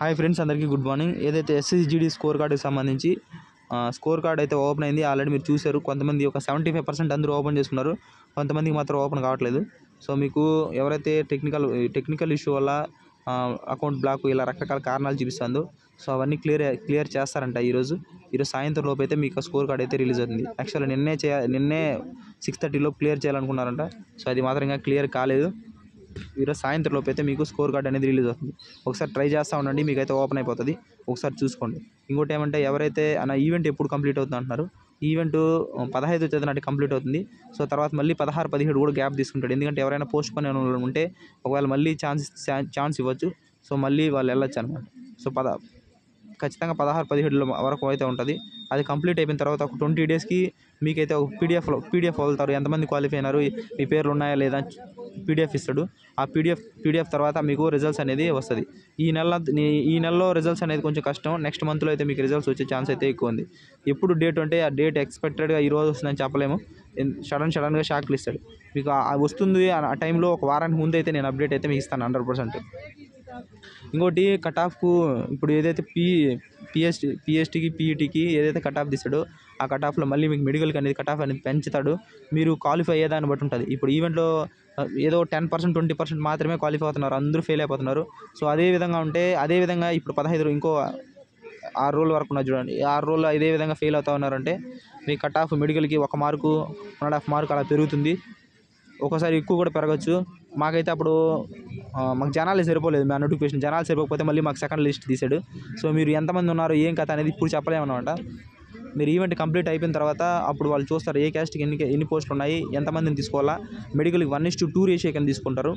hi friends అందరికీ good morning ఏదైతే SSGD score కార్డుకి సంబంధించి ఆ, స్కోర్ కార్డ్ అయితే ఓపెన్ అయింది ఆల్రెడీ మీరు చూశారు కొంతమంది ఒక సెవెంటీ ఫైవ్ పర్సెంట్ అందరూ ఓపెన్ చేసుకున్నారు కొంతమందికి మాత్రం ఓపెన్ కావట్లేదు సో మీకు ఎవరైతే టెక్నికల్ టెక్నికల్ ఇష్యూ వల్ల అకౌంట్ బ్లాక్ ఇలా రకరకాల కారణాలు చూపిస్తుందో సో అవన్నీ క్లియర్ క్లియర్ చేస్తారంట ఈరోజు ఈరోజు సాయంత్రం లోపు అయితే మీకు స్కోర్ కార్డ్ అయితే రిలీజ్ అవుతుంది యాక్చువల్లీ నిన్నే చేయ నిన్నే సిక్స్ థర్టీలో క్లియర్ చేయాలనుకున్నారంట సో అది మాత్రం ఇంకా క్లియర్ కాలేదు ఈరోజు సాయంత్రం లోపు అయితే మీకు స్కోర్ కార్డ్ అనేది రిలీజ్ అవుతుంది ఒకసారి ట్రై చేస్తూ ఉండండి మీకు అయితే ఓపెన్ అయిపోతుంది ఒకసారి చూసుకోండి ఇంకోటి ఏమంటే ఎవరైతే అన్న ఈవెంట్ ఎప్పుడు కంప్లీట్ అవుతుంది అంటున్నారు ఈవెంట్ పదహైదు తేదీ నాటి కంప్లీట్ అవుతుంది సో తర్వాత మళ్ళీ పదహారు పదిహేడు కూడా గ్యాప్ తీసుకుంటాడు ఎందుకంటే ఎవరైనా పోస్ట్ పోన్ ఉంటే ఒకవేళ మళ్ళీ ఛాన్స్ ఛాన్స్ ఇవ్వచ్చు సో మళ్ళీ వాళ్ళు వెళ్ళొచ్చు అనమాట సో పద ఖచ్చితంగా పదహారు పదిహేడుల వరకు అయితే ఉంటుంది అది కంప్లీట్ అయిపోయిన తర్వాత ఒక ట్వంటీ డేస్కి మీకైతే ఒక పీడిఎఫ్లో పీడిఎఫ్ వదులుతారు ఎంతమంది క్వాలిఫై అయినారు మీ పేర్లు ఉన్నాయా లేదా పీడిఎఫ్ ఇస్తాడు ఆ పీడిఎఫ్ పీడిఎఫ్ తర్వాత మీకు రిజల్ట్స్ అనేది వస్తుంది ఈ నెల ఈ నెలలో రిజల్ట్స్ అనేది కొంచెం కష్టం నెక్స్ట్ మంత్లో అయితే మీకు రిజల్ట్స్ వచ్చే ఛాన్స్ అయితే ఎక్కువ ఉంది ఎప్పుడు డేట్ అంటే ఆ డేట్ ఎక్స్పెక్టెడ్గా ఈ రోజు వస్తుందని చెప్పలేము సడన్ సడన్గా షాక్లు ఇస్తాడు మీకు ఆ- ఆ వస్తుంది ఆ ఆ టైంలో ఒక వారానికి ముందు అయితే నేను అప్డేట్ అయితే మీకు ఇస్తాను హండ్రెడ్ పర్సెంట్ ఇంకోటి కట్ ఆఫ్కు ఇప్పుడు ఏదైతే పీ పిఎస్టీ పిఎస్టీకి పీఈటీకి ఏదైతే కట్ ఆఫ్ తీస్తాడో ఆ కట్ ఆఫ్లో మళ్ళీ మీకు మెడికల్కి అనేది కట్ ఆఫ్ అనేది పెంచుతాడు మీరు క్వాలిఫై అయ్యేదాన్ని బట్టి ఉంటుంది ఇప్పుడు ఈవెంట్లో ఆ, ఏదో టెన్ పర్సెంట్ ట్వంటీ పర్సెంట్ మాత్రమే క్వాలిఫై అవుతున్నారు అందరూ ఫెయిల్ అయిపోతున్నారు సో అదే విధంగా ఉంటే అదే విధంగా ఇప్పుడు పదహైదు రో- ఇంకో ఆరు రోజుల వరకు ఉన్నది చూడండి ఈ ఆరు రోజులు ఇదే విధంగా ఫెయిల్ అవుతా ఉన్నారంటే మీ కట్ ఆఫ్ మెడికల్కి ఒక mark one and half mark అలా పెరుగుతుంది ఒకసారి ఎక్కువ కూడా పెరగచ్చు మాకైతే అప్పుడు ఆ, మాకు జనాలు సరిపోలేదు మా నోటిఫికేషన్ జనాలు సరిపోకపోతే మళ్ళీ మాకు సెకండ్ లిస్ట్ తీసాడు సో మీరు ఎంతమంది ఉన్నారు ఏం కథ అనేది ఇప్పుడు చెప్పలేమన్నమాట మీరు ఈవెంట్ కంప్లీట్ అయిపోయిన తర్వాత అప్పుడు వాళ్ళు చూస్తారు ఏ క్యాస్ట్కి ఎన్ని ఎన్ని పోస్టులు ఉన్నాయి ఎంతమందిని తీసుకోవాలా మెడికల్కి one is to two ratio కింద తీసుకుంటారు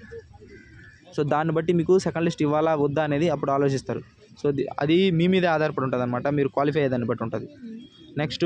సో దాన్ని బట్టి మీకు సెకండ్ లిస్ట్ ఇవ్వాలా వద్దా అనేది అప్పుడు ఆలోచిస్తారు సో ది- అది మీ మీదే ఆధారపడి ఉంటుంది అనమాట మీరు క్వాలిఫై అయ్యేదాన్ని బట్టి ఉంటుంది నెక్స్ట్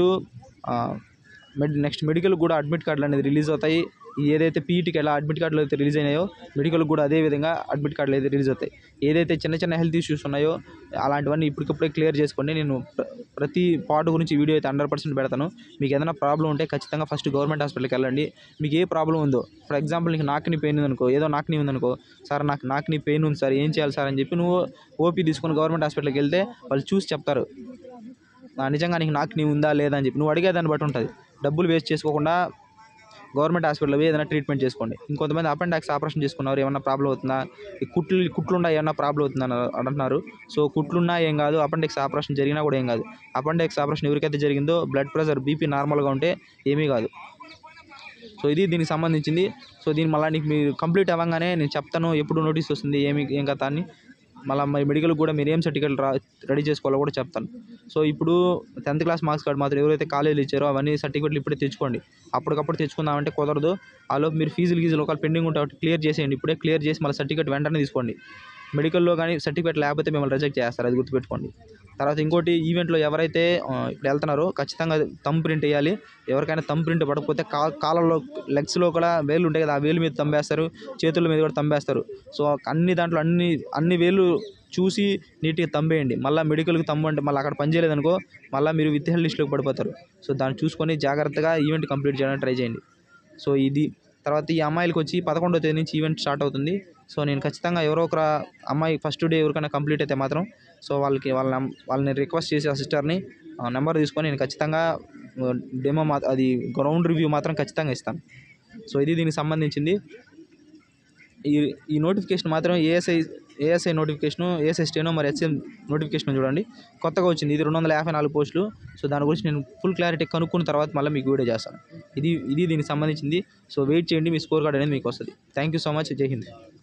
మెడ్ నెక్స్ట్ మెడికల్ కూడా అడ్మిట్ కార్డులు అనేది రిలీజ్ అవుతాయి ఈ ఏదైతే పీఈటీకి ఎలా అడ్మిట్ కార్డులు అయితే రిలీజ్ అయినాయో మెడికల్ కూడా అదే విధంగా అడ్మిట్ కార్డులు అయితే రిలీజ్ అవుతాయి ఏదైతే చిన్న చిన్న హెల్త్ ఇష్యూస్ ఉన్నాయో అలాంటివన్నీ ఇప్పటికప్పుడే క్లియర్ చేసుకోండి నేను ప్ర- ప్రతి పార్ట్ గురించి వీడియో అయితే హండ్రెడ్ పర్సెంట్ పెడతాను మీకు ఏదైనా ప్రాబ్లం ఉంటే ఖచ్చితంగా ఫస్ట్ గవర్నమెంట్ హాస్పిటల్కి వెళ్ళండి మీకు ఏ ప్రాబ్లం ఉందో ఫర్ ఎగ్జాంపుల్ నీకు నాకుని పెయిన్ ఉందనుకో ఏదో నాకుని ఉందనుకో సార్ నాకు నాకుని పెయిన్ ఉంది సార్ ఏం చేయాలి సార్ అని చెప్పి నువ్వు ఓపీ తీసుకొని గవర్నమెంట్ హాస్పిటల్కి వెళ్తే వాళ్ళు చూసి చెప్తారు ఆ, నిజంగా నీకు నాకు నీ ఉందా లేదా అని చెప్పి నువ్వు అడిగేదాన్ని బట్టి ఉంటుంది డబ్బులు వేస్ట్ చేసుకోకుండా గవర్నమెంట్ హాస్పిటల్లో పోయి ఏదైనా ట్రీట్మెంట్ చేసుకోండి ఇంకొంతమంది అపెండాక్స్ ఆపరేషన్ చేసుకున్నారు ఏమన్నా ప్రాబ్లం అవుతుందా ఈ కుట్లు కుట్లున్నా ఏమన్నా ప్రాబ్లం అవుతుందా అని అంటున్నారు సో కుట్లున్నా ఏం కాదు అపెండిక్స్ ఆపరేషన్ జరిగినా కూడా ఏం కాదు అపెండిక్స్ ఆపరేషన్ ఎవరికైతే జరిగిందో బ్లడ్ ప్రెషర్ బీపీ నార్మల్గా ఉంటే ఏమీ కాదు సో ఇది దీనికి సంబంధించింది సో దీని మళ్ళీ నీకు మీరు కంప్లీట్ అవ్వగానే నేను చెప్తాను ఎప్పుడు నోటీస్ వస్తుంది ఏమి ఏం కథ అని మళ్ళీ మరి మెడికల్ కూడా మీరు ఏం సర్టిఫికేట్ రా రెడీ చేసుకోవాలో కూడా చెప్తాను సో ఇప్పుడు టెన్త్ క్లాస్ మార్క్స్ కార్డ్ మాత్రం ఎవరైతే కాలేజీలు ఇచ్చారో అవన్నీ సర్టిఫికేట్లు ఇప్పుడే తెచ్చుకోండి అప్పటికప్పుడు తెచ్చుకుందామంటే కుదరదు ఆలోపు మీరు ఫీజులు గీజులు ఒకవేళ పెండింగ్ ఉంటే ఒకటి క్లియర్ చేసేయండి ఇప్పుడే క్లియర్ చేసి మళ్ళీ సర్టిఫికేట్ వెంటనే తీసుకోండి మెడికల్లో కానీ సర్టిఫికేట్ లేకపోతే మిమ్మల్ని రిజెక్ట్ చేస్తారు అది గుర్తుపెట్టుకోండి తర్వాత ఇంకోటి ఈవెంట్లో ఎవరైతే ఆ, ఇప్పుడు వెళ్తున్నారో ఖచ్చితంగా తమ్ ప్రింట్ వేయాలి ఎవరికైనా తమ్ ప్రింట్ పడకపోతే కా కాళ్ళలో లెగ్స్లో కూడా వేలు ఉంటాయి కదా ఆ వేలు మీద తంబేస్తారు చేతుల మీద కూడా తంబేస్తారు సో అన్ని దాంట్లో అన్ని అన్ని వేలు చూసి నీట్గా తంబేయండి మళ్ళీ మెడికల్కి తమ్ము అంటే మళ్ళీ అక్కడ పని చేయలేదనుకో మళ్ళీ మీరు విత్ హెల్త్ లిస్ట్లోకి పడిపోతారు సో దాన్ని చూసుకొని జాగ్రత్తగా ఈవెంట్ కంప్లీట్ చేయడానికి ట్రై చేయండి సో ఇది తర్వాత ఈ అమ్మాయిలకి వచ్చి పదకొండో తేదీ నుంచి ఈవెంట్ స్టార్ట్ అవుతుంది సో నేను ఖచ్చితంగా ఎవరో ఒక అమ్మాయి ఫస్ట్ డే ఎవరికైనా కంప్లీట్ అయితే మాత్రం సో వాళ్ళకి వాళ్ళ నం- వాళ్ళని రిక్వెస్ట్ చేసి ఆ సిస్టర్ని నెంబర్ తీసుకొని నేను ఖచ్చితంగా డెమో మా అది గ్రౌండ్ రివ్యూ మాత్రం ఖచ్చితంగా ఇస్తాను సో ఇది దీనికి సంబంధించింది ఈ ఈ నోటిఫికేషన్ మాత్రం ASI ASI notification ASI steno మరి హెచ్ఎం నోటిఫికేషన్ చూడండి కొత్తగా వచ్చింది ఇది రెండు వందల యాభై నాలుగు పోస్టులు సో దాని గురించి నేను ఫుల్ క్లారిటీ కనుక్కున్న తర్వాత మళ్ళీ మీకు వీడియో చేస్తాను ఇది ఇది దీనికి సంబంధించింది సో వెయిట్ చేయండి మీ స్కోర్ కార్డ్ అనేది మీకు వస్తుంది థ్యాంక్ యూ సో మచ్ జై హింద్